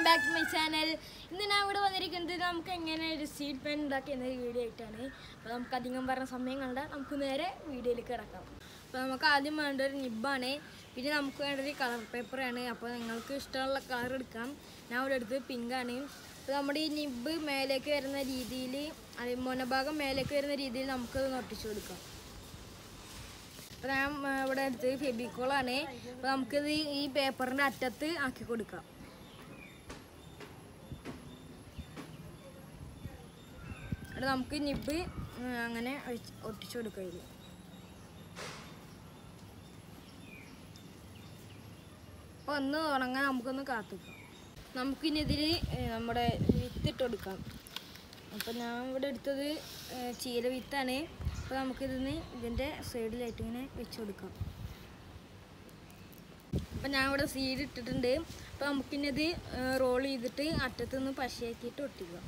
back to my channel ഇന്ന് ഞാൻ ഇവിടെ വന്നിരിക്കുന്നത് നമുക്ക് എങ്ങനെ ഒരു സീഡ് പെൻ ഉണ്ടാക്കിയ എന്നൊരു വീഡിയോ ആയിട്ടാണ് അപ്പോൾ നമുക്ക് അധികം പറഞ്ഞ സമയം കണ്ട നമുക്ക് നേരെ വീഡിയോയിലേക്ക് കിടക്കാം അപ്പോൾ നമുക്ക് ആദ്യം വേണ്ട ഒരു നിബാണ് പിന്നെ നമുക്ക് വേണ്ടത് കളർ പേപ്പറാണ് അപ്പോൾ നിങ്ങൾക്ക് ഇഷ്ടമുള്ള കളർ എടുക്കാം ഞാൻ ഇവിടെ എടുത്തത് പിങ്കാണ് അപ്പോൾ നമ്മുടെ ഈ നിബ് മേലേക്ക് വരുന്ന രീതിയിൽ അത് മുനഭാഗം മേലേക്ക് വരുന്ന രീതിയിൽ നമുക്കത് ഒട്ടിച്ചു കൊടുക്കാം അപ്പോൾ ഞാൻ ആ, ഇവിടെ എടുത്തത് ഫെബിക്കോളാണ് അപ്പോൾ നമുക്കിത് ഈ പേപ്പറിൻ്റെ അറ്റത്ത് ആക്കി കൊടുക്കാം എന്നിട്ട് നമുക്ക് നിബ് ഉം, അങ്ങനെ വെച്ച് ഒട്ടിച്ചു കൊടുക്കുക ഇതിൽ അപ്പോൾ ഒന്ന് ഉണങ്ങാൻ നമുക്കൊന്ന് കാത്തിക്കാം നമുക്കിനി ഇതിൽ നമ്മുടെ വിത്തിട്ട് കൊടുക്കാം അപ്പോൾ ഞാൻ ഇവിടെ എടുത്തത് ഏ, ചീര വിത്താണ് അപ്പോൾ നമുക്കിതിന് ഇതിൻ്റെ സൈഡിലായിട്ട് ഇങ്ങനെ വെച്ച് കൊടുക്കാം അപ്പം ഞാൻ ഇവിടെ സീഡ് ഇട്ടിട്ടുണ്ട് അപ്പോൾ നമുക്കിനി ഇത് റോൾ ചെയ്തിട്ട് അറ്റത്തുനിന്ന് പശയാക്കിയിട്ട് ഒട്ടിക്കാം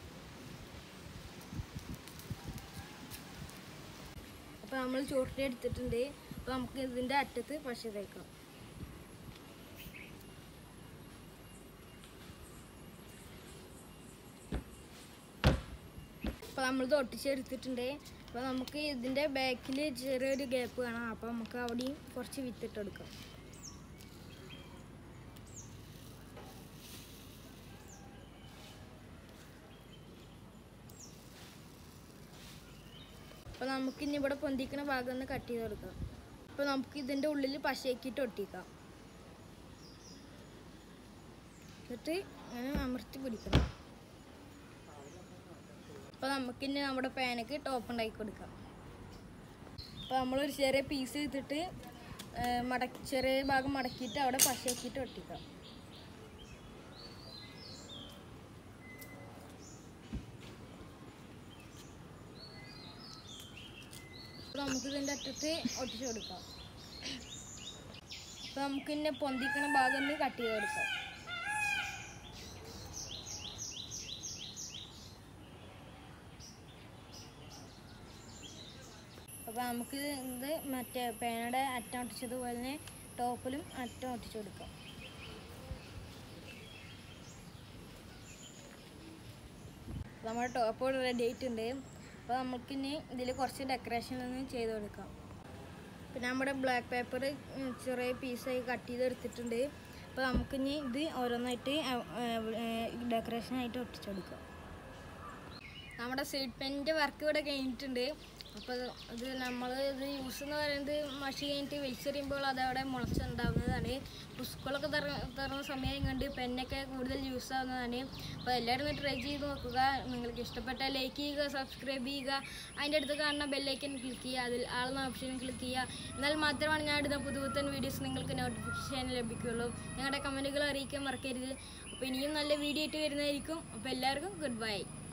അപ്പോൾ നമ്മൾ ചോട്ടിൽ എടുത്തിട്ടുണ്ട് അപ്പോൾ നമുക്ക് ഇതിൻ്റെ അറ്റത്ത് പശ തേക്കാം അപ്പോൾ നമ്മൾ ഒട്ടിച്ചെടുത്തിട്ടുണ്ട് അപ്പോൾ നമുക്ക് ഇതിൻ്റെ ബാക്കിൽ ചെറിയൊരു ഗ്യാപ്പ് കാണാം അപ്പോൾ നമുക്ക് അവിടെയും കുറച്ച് വിത്തിട്ട് കൊടുക്കാം അപ്പോൾ നമുക്ക് ഇനി ഇവിടെ പൊന്തിക്കുന്ന ഭാഗം ഒന്ന് കട്ട് ചെയ്ത് കൊടുക്കാം അപ്പോൾ നമുക്ക് ഇതിൻ്റെ ഉള്ളിൽ പശയാക്കിയിട്ട് ഒട്ടിക്കാം എന്നിട്ട് അങ്ങനെ അമർത്തി പിടിക്കണം അപ്പോൾ നമുക്കിനി നമ്മുടെ പാനക്ക് ടോപ്പ് ഉണ്ടാക്കി കൊടുക്കാം അപ്പോൾ നമ്മളൊരു ചെറിയ പീസ് എടുത്തിട്ട് മടക്കി ചെറിയ ഭാഗം മടക്കിയിട്ട് അവിടെ പശയാക്കിയിട്ട് ഒട്ടിക്കാം അപ്പോൾ നമുക്ക് ഇതിൻ്റെ അറ്റത്ത് ഒട്ടിച്ച് കൊടുക്കാം അപ്പോൾ നമുക്ക് ഇന്നെ പൊന്തിക്കണ ഭാഗം ഒന്ന് കട്ട് ചെയ്ത് കൊടുക്കാം അപ്പോൾ നമുക്ക് ഇത് മറ്റേ പേനയുടെ അറ്റം ഒട്ടിച്ചതുപോലെ തന്നെ ടോപ്പിലും അറ്റം ഒട്ടിച്ചു കൊടുക്കാം അപ്പോൾ നമ്മുടെ ടോപ്പ് റെഡി ആയിട്ടുണ്ട് അപ്പോൾ നമുക്കിനി ഇതിൽ കുറച്ച് ഡെക്കറേഷൻ ഒന്ന് ചെയ്ത് കൊടുക്കാം പിന്നെ നമ്മുടെ ബ്ലാക്ക് പേപ്പർ ചെറിയ പീസായി കട്ട് ചെയ്ത് എടുത്തിട്ടുണ്ട് അപ്പോൾ നമുക്കിനി ഇത് ഓരോന്നായിട്ട് ഡെക്കറേഷനായിട്ട് ഒട്ടിച്ചു കൊടുക്കാം നമ്മുടെ സീഡ് പെന്നിൻ്റെ വർക്ക് ഇവിടെ കഴിഞ്ഞിട്ടുണ്ട് അപ്പോൾ ഇത് നമ്മൾ ഇത് യൂസ് എന്ന് പറയുന്നത് മഷി കഴിഞ്ഞിട്ട് വലിച്ചെറിയുമ്പോൾ അത് അവിടെ മുളച്ചുണ്ടാവുന്നതാണ് ഇപ്പോൾ സ്കൂളൊക്കെ തുറ തുറന്ന സമയം കണ്ട് പെന്നൊക്കെ കൂടുതൽ യൂസ് ആവുന്നതാണ് അപ്പോൾ എല്ലാവരും ഒന്ന് ട്രൈ ചെയ്ത് നോക്കുക നിങ്ങൾക്ക് ഇഷ്ടപ്പെട്ടാൽ ലൈക്ക് ചെയ്യുക സബ്സ്ക്രൈബ് ചെയ്യുക അതിൻ്റെ അടുത്ത് കാണുന്ന ബെല്ലൈക്കൻ ക്ലിക്ക് ചെയ്യുക അതിൽ ആളുന്ന ഓപ്ഷൻ ക്ലിക്ക് ചെയ്യുക എന്നാൽ മാത്രമാണ് ഞാൻ ഇടുന്ന പുതു പുത്തൻ വീഡിയോസ് നിങ്ങൾക്ക് നോട്ടിഫിക്കേഷൻ ലഭിക്കുകയുള്ളൂ ഞങ്ങളുടെ കമൻറ്റുകൾ അറിയിക്കാൻ മറക്കരുത് അപ്പോൾ ഇനിയും നല്ല വീഡിയോ ആയിട്ട് വരുന്നതായിരിക്കും അപ്പോൾ എല്ലാവർക്കും ഗുഡ് ബൈ